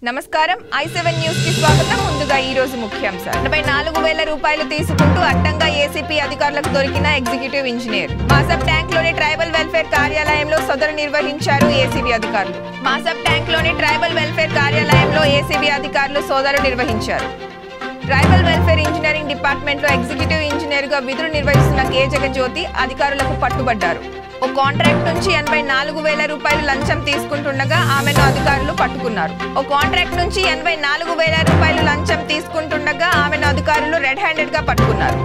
నమస్కారం I seven news కి స్వాగతం ముందుగా ఈ రోజు ముఖ్యాంశాలు ఎనభై నాలుగు వేల రూపాయలు తీసుకుంటూ అడ్డంగా ఏసీపీ అధికారులకు దొరికిన ఎగ్జిక్యూటివ్ ఇంజనీర్ మాసబ్ ట్యాంక్ లోని ట్రైబల్ వెల్ఫేర్ కార్యాలయంలో సదరు నిర్వహించారు ఏసీబీ అధికారులు మాసబ్ ట్యాంక్ లోని ట్రైబల్ వెల్ఫేర్ కార్యాలయంలో ఏసీబీ అధికారులు సోదరు నిర్వహించారు ట్రైబల్ వెల్ఫేర్ ఇంజనీరింగ్ డిపార్ట్మెంట్ లో ఎగ్జిక్యూటివ్ ఇంజనీర్ గా విధులు నిర్వహిస్తున్న కే జగజ్యోతి అధికారులకు పట్టుబడ్డారు ఓ కాంట్రాక్ట్ నుంచి ఎనభై నాలుగు వేల రూపాయలు లంచం తీసుకుంటుండగా ఆమెను అధికారులు పట్టుకున్నారు ఓ కాంట్రాక్ట్ నుంచి ఎనభై నాలుగు వేల రూపాయలు లంచం తీసుకుంటుండగా ఆమెను అధికారులు రెడ్ హ్యాండెడ్ గా పట్టుకున్నారు